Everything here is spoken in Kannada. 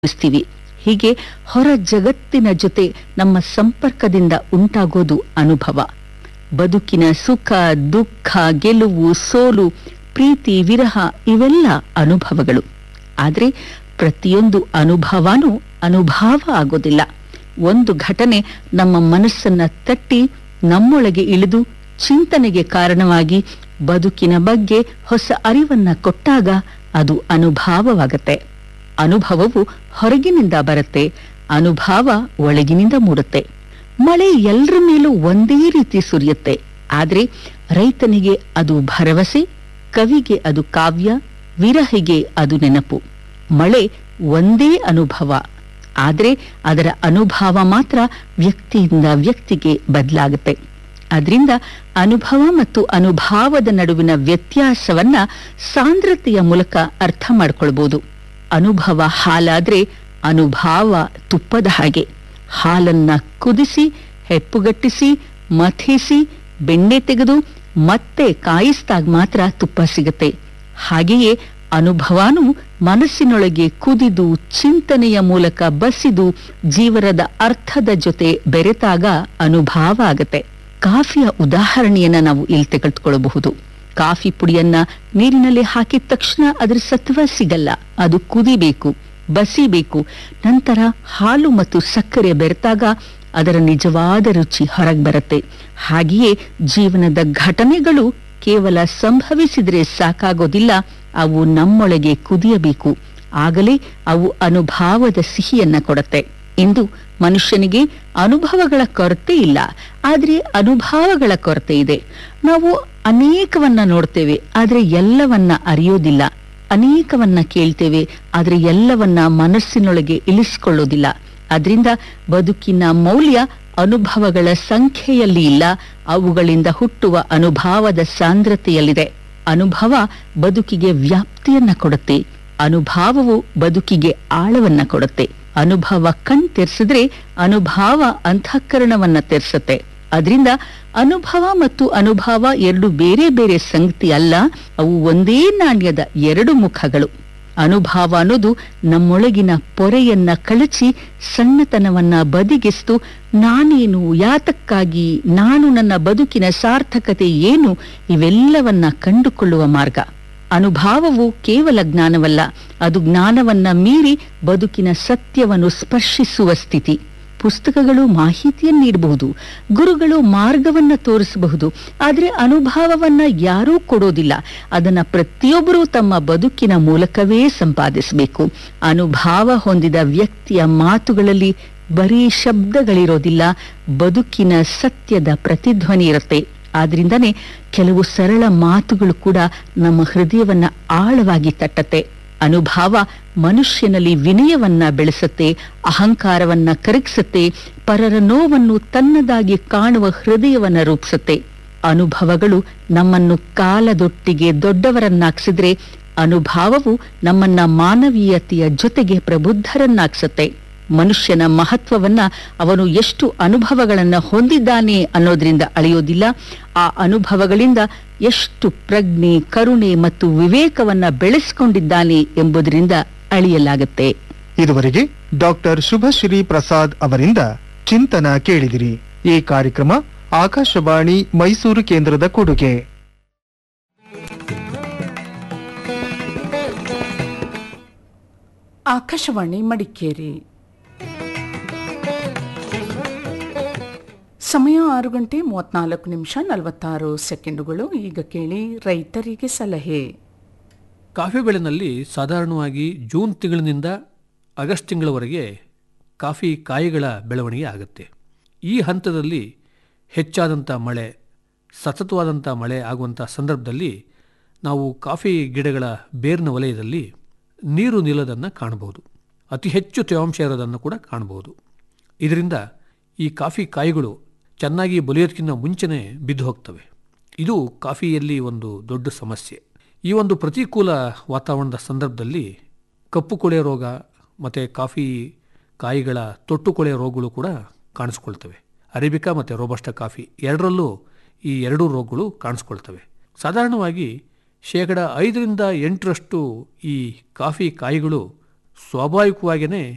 ಅನುಭವಿಸ್ತೀವಿ ಹೀಗೆ ಹೊರ ಜಗತ್ತಿನ ಜೊತೆ ನಮ್ಮ ಸಂಪರ್ಕದಿಂದ ಉಂಟಾಗೋದು ಅನುಭವ ಬದುಕಿನ ಸುಖ ದುಃಖ ಗೆಲುವು ಸೋಲು ಪ್ರೀತಿ ವಿರಹ ಇವೆಲ್ಲ ಅನುಭವಗಳು ಆದ್ರೆ ಪ್ರತಿಯೊಂದು ಅನುಭವನೂ ಅನುಭಾವ ಆಗೋದಿಲ್ಲ ಒಂದು ಘಟನೆ ನಮ್ಮ ಮನಸ್ಸನ್ನ ತಟ್ಟಿ ನಮ್ಮೊಳಗೆ ಇಳಿದು ಚಿಂತನೆಗೆ ಕಾರಣವಾಗಿ ಬದುಕಿನ ಬಗ್ಗೆ ಹೊಸ ಅರಿವನ್ನ ಕೊಟ್ಟಾಗ ಅದು ಅನುಭಾವವಾಗತ್ತೆ ಅನುಭವವು ಹೊರಗಿನಿಂದ ಬರುತ್ತೆ ಅನುಭವ ಒಳಗಿನಿಂದ ಮೂಡುತ್ತೆ ಮಳೆ ಎಲ್ಲರ ಮೇಲೂ ಒಂದೇ ರೀತಿ ಸುರಿಯುತ್ತೆ ಆದ್ರೆ ರೈತನಿಗೆ ಅದು ಭರವಸೆ ಕವಿಗೆ ಅದು ಕಾವ್ಯ ವಿರಹಿಗೆ ಅದು ನೆನಪು ಮಳೆ ಒಂದೇ ಅನುಭವ ಆದ್ರೆ ಅದರ ಅನುಭವ ಮಾತ್ರ ವ್ಯಕ್ತಿಯಿಂದ ವ್ಯಕ್ತಿಗೆ ಬದಲಾಗುತ್ತೆ ಅದರಿಂದ ಅನುಭವ ಮತ್ತು ಅನುಭಾವದ ನಡುವಿನ ವ್ಯತ್ಯಾಸವನ್ನ ಸಾಂದ್ರತೆಯ ಮೂಲಕ ಅರ್ಥ ಮಾಡ್ಕೊಳ್ಬಹುದು ಅನುಭವ ಹಾಲಾದ್ರೆ ಅನುಭಾವ ತುಪ್ಪದ ಹಾಗೆ ಹಾಲನ್ನ ಕುದಿಸಿ ಹೆಪ್ಪುಗಟ್ಟಿಸಿ ಮಥಿಸಿ ಬೆಣ್ಣೆ ತೆಗೆದು ಮತ್ತೆ ಕಾಯಿಸಿದಾಗ ಮಾತ್ರ ತುಪ್ಪ ಸಿಗುತ್ತೆ ಹಾಗೆಯೇ ಅನುಭವನೂ ಮನಸ್ಸಿನೊಳಗೆ ಕುದಿದು ಚಿಂತನೆಯ ಮೂಲಕ ಬಸಿದು ಜೀವನದ ಅರ್ಥದ ಜೊತೆ ಬೆರೆತಾಗ ಅನುಭವ ಆಗತ್ತೆ ಕಾಫಿಯ ಉದಾಹರಣೆಯನ್ನ ನಾವು ಇಲ್ಲಿ ತೆಗೆದುಕೊಳ್ಳಬಹುದು ಕಾಫಿ ಪುಡಿಯನ್ನ ನೀರಿನಲ್ಲಿ ಹಾಕಿದ ತಕ್ಷಣ ಅದರ ಸತ್ವ ಸಿಗಲ್ಲ ಅದು ಕುದಿಬೇಕು ಬಸಿಬೇಕು ನಂತರ ಹಾಲು ಮತ್ತು ಸಕ್ಕರೆ ಬೆರೆತಾಗ ಅದರ ನಿಜವಾದ ರುಚಿ ಹೊರಗೆ ಬರುತ್ತೆ ಹಾಗೆಯೇ ಜೀವನದ ಘಟನೆಗಳು ಕೇವಲ ಸಂಭವಿಸಿದ್ರೆ ಸಾಕಾಗೋದಿಲ್ಲ ಅವು ನಮ್ಮೊಳಗೆ ಕುದಿಯಬೇಕು ಆಗಲೇ ಅವು ಅನುಭಾವದ ಸಿಹಿಯನ್ನ ಕೊಡುತ್ತೆ ಇಂದು ಮನುಷ್ಯನಿಗೆ ಅನುಭವಗಳ ಕೊರತೆ ಇಲ್ಲ ಆದ್ರೆ ಅನುಭವಗಳ ಕೊರತೆ ಇದೆ ನಾವು ಅನೇಕವನ್ನ ನೋಡ್ತೇವೆ ಆದ್ರೆ ಎಲ್ಲವನ್ನ ಅರಿಯೋದಿಲ್ಲ ಅನೇಕವನ್ನ ಕೇಳ್ತೇವೆ ಆದ್ರೆ ಎಲ್ಲವನ್ನ ಮನಸ್ಸಿನೊಳಗೆ ಇಳಿಸ್ಕೊಳ್ಳೋದಿಲ್ಲ ಅದರಿಂದ ಬದುಕಿನ ಮೌಲ್ಯ ಅನುಭವಗಳ ಸಂಖ್ಯೆಯಲ್ಲಿ ಇಲ್ಲ ಅವುಗಳಿಂದ ಹುಟ್ಟುವ ಅನುಭವದ ಸಾಂದ್ರತೆಯಲ್ಲಿದೆ ಅನುಭವ ಬದುಕಿಗೆ ವ್ಯಾಪ್ತಿಯನ್ನ ಕೊಡುತ್ತೆ ಅನುಭಾವವು ಬದುಕಿಗೆ ಆಳವನ್ನ ಕೊಡುತ್ತೆ ಅನುಭವ ಕಣ್ ತೆರೆಸಿದ್ರೆ ಅನುಭವ ಅಂತಃಕರಣವನ್ನ ತೆರೆಸುತ್ತೆ ಅದರಿಂದ ಅನುಭವ ಮತ್ತು ಅನುಭವ ಎರಡು ಬೇರೆ ಬೇರೆ ಸಂಗತಿ ಅಲ್ಲ ಅವು ಒಂದೇ ನಾಣ್ಯದ ಎರಡು ಮುಖಗಳು ಅನುಭವ ಅನ್ನೋದು ನಮ್ಮೊಳಗಿನ ಪೊರೆಯನ್ನ ಕಳಚಿ ಸಣ್ಣತನವನ್ನ ಬದಿಗಿಸ್ತು ನಾನೇನು ಯಾತಕ್ಕಾಗಿ ನಾನು ನನ್ನ ಬದುಕಿನ ಸಾರ್ಥಕತೆ ಏನು ಇವೆಲ್ಲವನ್ನ ಕಂಡುಕೊಳ್ಳುವ ಮಾರ್ಗ ಅನುಭಾವವು ಕೇವಲ ಜ್ಞಾನವಲ್ಲ ಅದು ಜ್ಞಾನವನ್ನ ಮೀರಿ ಬದುಕಿನ ಸತ್ಯವನ್ನು ಸ್ಪರ್ಶಿಸುವ ಸ್ಥಿತಿ ಪುಸ್ತಕಗಳು ಮಾಹಿತಿಯನ್ನು ನೀಡಬಹುದು ಗುರುಗಳು ಮಾರ್ಗವನ್ನ ತೋರಿಸಬಹುದು ಆದರೆ ಅನುಭವವನ್ನ ಯಾರೂ ಕೊಡೋದಿಲ್ಲ ಅದನ್ನ ಪ್ರತಿಯೊಬ್ಬರೂ ತಮ್ಮ ಬದುಕಿನ ಮೂಲಕವೇ ಸಂಪಾದಿಸಬೇಕು ಅನುಭವ ಹೊಂದಿದ ವ್ಯಕ್ತಿಯ ಮಾತುಗಳಲ್ಲಿ ಬರೀ ಶಬ್ದಗಳಿರೋದಿಲ್ಲ ಬದುಕಿನ ಸತ್ಯದ ಪ್ರತಿಧ್ವನಿ ಇರುತ್ತೆ ಆದ್ರಿಂದನೇ ಕೆಲವು ಸರಳ ಮಾತುಗಳು ಕೂಡ ನಮ್ಮ ಹೃದಯವನ್ನ ಆಳವಾಗಿ ತಟ್ಟತ್ತೆ ಅನುಭವ ಮನುಷ್ಯನಲ್ಲಿ ವಿನಯವನ್ನ ಬೆಳೆಸುತ್ತೆ ಅಹಂಕಾರವನ್ನ ಕರಗಿಸುತ್ತೆ ಪರರ ನೋವನ್ನು ತನ್ನದಾಗಿ ಕಾಣುವ ಹೃದಯವನ್ನ ರೂಪಿಸುತ್ತೆ ಅನುಭವಗಳು ನಮ್ಮನ್ನು ಕಾಲದೊಟ್ಟಿಗೆ ದೊಡ್ಡವರನ್ನಾಗ್ಸಿದ್ರೆ ಅನುಭವವು ನಮ್ಮನ್ನ ಮಾನವೀಯತೆಯ ಜೊತೆಗೆ ಪ್ರಬುದ್ಧರನ್ನಾಗ್ಸುತ್ತೆ ಮನುಷ್ಯನ ಮಹತ್ವವನ್ನ ಅವನು ಎಷ್ಟು ಅನುಭವಗಳನ್ನ ಹೊಂದಿದ್ದಾನೆ ಅನ್ನೋದ್ರಿಂದ ಅಳೆಯೋದಿಲ್ಲ ಆ ಅನುಭವಗಳಿಂದ ಎಷ್ಟು ಪ್ರಜ್ಞೆ ಕರುಣೆ ಮತ್ತು ವಿವೇಕವನ್ನ ಬೆಳೆಸಿಕೊಂಡಿದ್ದಾನೆ ಎಂಬುದರಿಂದ ಅಳಿಯಲಾಗುತ್ತೆ ಇದುವರೆಗೆ ಡಾಕ್ಟರ್ ಶುಭಶ್ರೀ ಪ್ರಸಾದ್ ಅವರಿಂದ ಚಿಂತನ ಕೇಳಿದಿರಿ ಈ ಕಾರ್ಯಕ್ರಮ ಆಕಾಶವಾಣಿ ಮೈಸೂರು ಕೇಂದ್ರದ ಕೊಡುಗೆ ಆಕಾಶವಾಣಿ ಮಡಿಕೇರಿ ಸಮಯ ಆರು ಗಂಟೆ ಮೂವತ್ನಾಲ್ಕು ನಿಮಿಷ ನಲವತ್ತಾರು ಸೆಕೆಂಡುಗಳು ಈಗ ಕೇಳಿ ರೈತರಿಗೆ ಸಲಹೆ ಕಾಫಿ ಬೆಳೆನಲ್ಲಿ ಸಾಧಾರಣವಾಗಿ ಜೂನ್ ತಿಂಗಳಿನಿಂದ ಆಗಸ್ಟ್ ತಿಂಗಳವರೆಗೆ ಕಾಫಿ ಕಾಯಿಗಳ ಬೆಳವಣಿಗೆ ಆಗುತ್ತೆ ಈ ಹಂತದಲ್ಲಿ ಹೆಚ್ಚಾದಂಥ ಮಳೆ ಸತತವಾದಂಥ ಮಳೆ ಆಗುವಂಥ ಸಂದರ್ಭದಲ್ಲಿ ನಾವು ಕಾಫಿ ಗಿಡಗಳ ಬೇರಿನ ವಲಯದಲ್ಲಿ ನೀರು ನಿಲ್ಲೋದನ್ನು ಕಾಣಬಹುದು ಅತಿ ಹೆಚ್ಚು ತೇವಾಂಶ ಇರೋದನ್ನು ಕೂಡ ಕಾಣಬಹುದು ಇದರಿಂದ ಈ ಕಾಫಿ ಕಾಯಿಗಳು ಚೆನ್ನಾಗಿ ಬಲಿಯೋದಕ್ಕಿಂತ ಮುಂಚೆನೇ ಬಿದ್ದು ಹೋಗ್ತವೆ ಇದು ಕಾಫಿಯಲ್ಲಿ ಒಂದು ದೊಡ್ಡ ಸಮಸ್ಯೆ ಈ ಒಂದು ಪ್ರತಿಕೂಲ ವಾತಾವರಣದ ಸಂದರ್ಭದಲ್ಲಿ ಕಪ್ಪು ಕೊಳೆ ರೋಗ ಮತ್ತು ಕಾಫಿ ಕಾಯಿಗಳ ತೊಟ್ಟು ಕೊಳೆ ರೋಗಗಳು ಕೂಡ ಕಾಣಿಸ್ಕೊಳ್ತವೆ ಅರೇಬಿಕಾ ಮತ್ತು ರೋಬಸ್ಟ ಕಾಫಿ ಎರಡರಲ್ಲೂ ಈ ಎರಡೂ ರೋಗಗಳು ಕಾಣಿಸ್ಕೊಳ್ತವೆ ಸಾಧಾರಣವಾಗಿ ಶೇಕಡ ಐದರಿಂದ ಎಂಟರಷ್ಟು ಈ ಕಾಫಿ ಕಾಯಿಗಳು ಸ್ವಾಭಾವಿಕವಾಗಿಯೇ